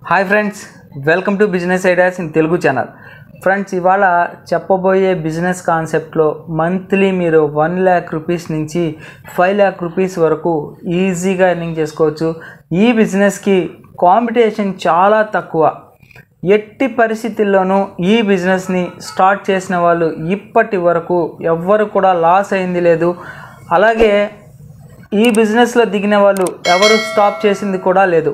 hi friends welcome to business ideas in Telugu channel friends ఇవాళ చెప్పబోయే business కాన్సెప్ట్లో monthly మీరు వన్ ల్యాక్ రూపీస్ నుంచి ఫైవ్ ల్యాక్ రూపీస్ వరకు ఈజీగా ఎర్నింగ్ చేసుకోవచ్చు ఈ బిజినెస్కి కాంపిటీషన్ చాలా తక్కువ ఎట్టి పరిస్థితుల్లోనూ ఈ బిజినెస్ని స్టార్ట్ చేసిన వాళ్ళు ఇప్పటి వరకు ఎవ్వరు కూడా లాస్ అయింది లేదు అలాగే ఈ బిజినెస్లో దిగిన వాళ్ళు ఎవరు స్టాప్ చేసింది కూడా లేదు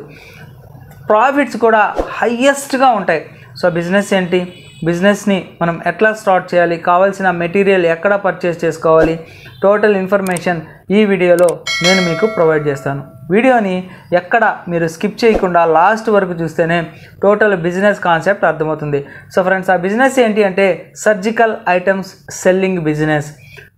ప్రాఫిట్స్ కూడా హయ్యెస్ట్గా ఉంటాయి సో బిజినెస్ ఏంటి బిజినెస్ని మనం ఎట్లా స్టార్ట్ చేయాలి కావాల్సిన మెటీరియల్ ఎక్కడ పర్చేస్ చేసుకోవాలి టోటల్ ఇన్ఫర్మేషన్ ఈ వీడియోలో నేను మీకు ప్రొవైడ్ చేస్తాను వీడియోని ఎక్కడ మీరు స్కిప్ చేయకుండా లాస్ట్ వరకు చూస్తేనే టోటల్ బిజినెస్ కాన్సెప్ట్ అర్థమవుతుంది సో ఫ్రెండ్స్ ఆ బిజినెస్ ఏంటి అంటే సర్జికల్ ఐటమ్స్ సెల్లింగ్ బిజినెస్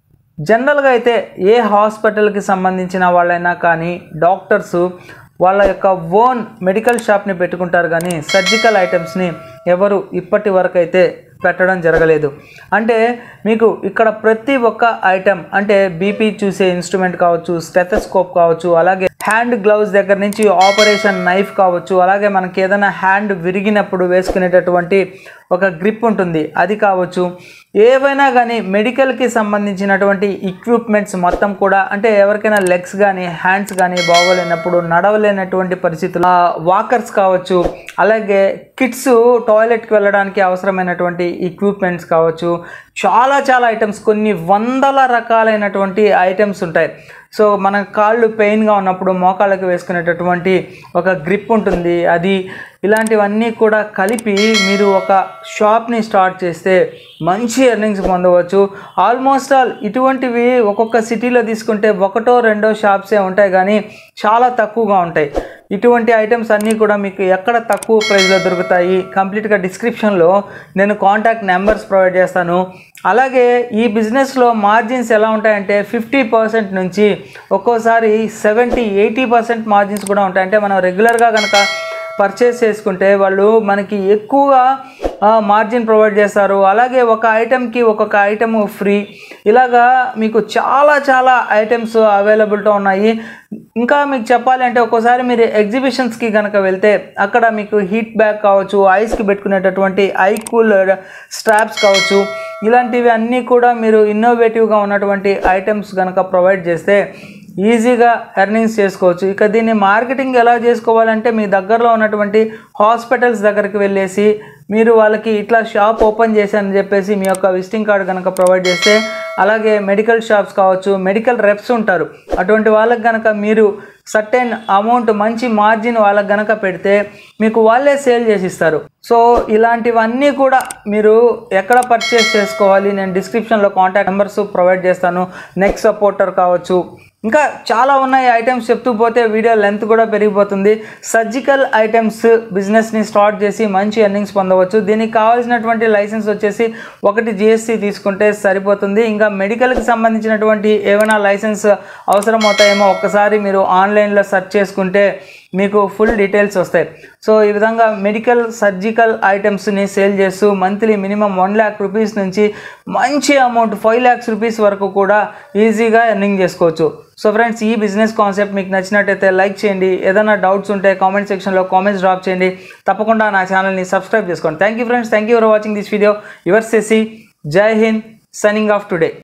జనరల్గా అయితే ఏ హాస్పిటల్కి సంబంధించిన వాళ్ళైనా కానీ డాక్టర్స్ వాళ్ళ యొక్క ఓన్ మెడికల్ షాప్ని పెట్టుకుంటారు కానీ సర్జికల్ ఐటమ్స్ని ఎవరు ఇప్పటి వరకు అయితే పెట్టడం జరగలేదు అంటే మీకు ఇక్కడ ప్రతి ఒక్క ఐటెం అంటే బీపీ చూసే ఇన్స్ట్రుమెంట్ కావచ్చు స్టెథస్కోప్ కావచ్చు అలాగే హ్యాండ్ గ్లౌజ్ దగ్గర నుంచి ఆపరేషన్ నైఫ్ కావచ్చు అలాగే మనకి ఏదైనా హ్యాండ్ విరిగినప్పుడు వేసుకునేటటువంటి ఒక గ్రిప్ ఉంటుంది అది కావచ్చు ఏవైనా కానీ మెడికల్కి సంబంధించినటువంటి ఎక్విప్మెంట్స్ మొత్తం కూడా అంటే ఎవరికైనా లెగ్స్ కానీ హ్యాండ్స్ కానీ బాగోలేనప్పుడు నడవలేనటువంటి పరిస్థితులు వాకర్స్ కావచ్చు అలాగే కిడ్స్ టాయిలెట్కి వెళ్ళడానికి అవసరమైనటువంటి ఎక్విప్మెంట్స్ కావచ్చు చాలా చాలా ఐటమ్స్ కొన్ని వందల రకాలైనటువంటి ఐటమ్స్ ఉంటాయి సో మన కాళ్ళు పెయిన్గా ఉన్నప్పుడు మోకాళ్ళకి వేసుకునేటటువంటి ఒక గ్రిప్ ఉంటుంది అది ఇలాంటివన్నీ కూడా కలిపి మీరు ఒక షాప్ని స్టార్ట్ చేస్తే మంచి ఎర్నింగ్స్ పొందవచ్చు ఆల్మోస్ట్ ఆల్ ఇటువంటివి ఒక్కొక్క సిటీలో తీసుకుంటే ఒకటో రెండో షాప్సే ఉంటాయి కానీ చాలా తక్కువగా ఉంటాయి ఇటువంటి ఐటమ్స్ అన్నీ కూడా మీకు ఎక్కడ తక్కువ ప్రైస్లో దొరుకుతాయి కంప్లీట్గా డిస్క్రిప్షన్లో నేను కాంటాక్ట్ నెంబర్స్ ప్రొవైడ్ చేస్తాను అలాగే ఈ బిజినెస్లో మార్జిన్స్ ఎలా ఉంటాయంటే ఫిఫ్టీ పర్సెంట్ నుంచి ఒక్కోసారి సెవెంటీ ఎయిటీ పర్సెంట్ మార్జిన్స్ కూడా ఉంటాయి అంటే మనం రెగ్యులర్గా కనుక పర్చేస్ చేసుకుంటే వాళ్ళు మనకి ఎక్కువగా మార్జిన్ ప్రొవైడ్ చేస్తారు అలాగే ఒక ఐటెంకి ఒక్కొక్క ఐటమ్ ఫ్రీ ఇలాగా మీకు చాలా చాలా ఐటమ్స్ అవైలబిలిటీ ఉన్నాయి ఇంకా మీకు చెప్పాలి అంటే ఒక్కోసారి మీరు ఎగ్జిబిషన్స్కి కనుక వెళ్తే అక్కడ మీకు హీట్ బ్యాగ్ కావచ్చు ఐస్కి పెట్టుకునేటటువంటి ఐ కూల్ స్ట్రాప్స్ కావచ్చు ఇలాంటివి అన్నీ కూడా మీరు ఇన్నోవేటివ్గా ఉన్నటువంటి ఐటమ్స్ కనుక ప్రొవైడ్ చేస్తే ఈజీగా ఎర్నింగ్స్ చేసుకోవచ్చు ఇక దీన్ని మార్కెటింగ్ ఎలా చేసుకోవాలంటే మీ దగ్గరలో ఉన్నటువంటి హాస్పిటల్స్ దగ్గరికి వెళ్ళేసి మీరు వాళ్ళకి ఇట్లా షాప్ ఓపెన్ చేశానని చెప్పేసి మీ యొక్క విజిటింగ్ కార్డు కనుక ప్రొవైడ్ చేస్తే అలాగే మెడికల్ షాప్స్ కావచ్చు మెడికల్ రెప్స్ ఉంటారు అటువంటి వాళ్ళకి కనుక మీరు సర్టెన్ అమౌంట్ మంచి మార్జిన్ వాళ్ళకి గనక పెడితే మీకు వాళ్ళే సేల్ చేసి ఇస్తారు సో ఇలాంటివన్నీ కూడా మీరు ఎక్కడ పర్చేస్ చేసుకోవాలి నేను డిస్క్రిప్షన్లో కాంటాక్ట్ నెంబర్స్ ప్రొవైడ్ చేస్తాను నెక్ సపోర్టర్ కావచ్చు ఇంకా చాలా ఉన్నాయి ఐటమ్స్ చెప్తూ పోతే వీడియో లెంత్ కూడా పెరిగిపోతుంది సర్జికల్ ఐటమ్స్ బిజినెస్ని స్టార్ట్ చేసి మంచి ఎర్నింగ్స్ పొందవచ్చు దీనికి కావాల్సినటువంటి లైసెన్స్ వచ్చేసి ఒకటి జిఎస్టీ తీసుకుంటే సరిపోతుంది ఇంకా మెడికల్కి సంబంధించినటువంటి ఏమైనా లైసెన్స్ అవసరం అవుతాయేమో ఒక్కసారి మీరు ఆన్లైన్లో సెర్చ్ చేసుకుంటే మీకు ఫుల్ డీటెయిల్స్ వస్తాయి సో ఈ విధంగా మెడికల్ సర్జికల్ ఐటమ్స్ని సేల్ చేస్తూ monthly minimum one lakh rupees నుంచి మంచి అమౌంట్ ఫైవ్ ల్యాక్స్ రూపీస్ వరకు కూడా ఈజీగా ఎర్నింగ్ చేసుకోవచ్చు సో ఫ్రెండ్స్ ఈ బిజినెస్ కాన్సెప్ట్ మీకు నచ్చినట్టయితే లైక్ చేయండి ఏదైనా డౌట్స్ ఉంటే కామెంట్ సెక్షన్లో కామెంట్స్ డ్రాప్ చేయండి తప్పకుండా నా ఛానల్ని సబ్స్క్రైబ్ చేసుకోండి thank you friends thank you for watching this video your సెసి జై హింద్ సైనింగ్ ఆఫ్ టుడే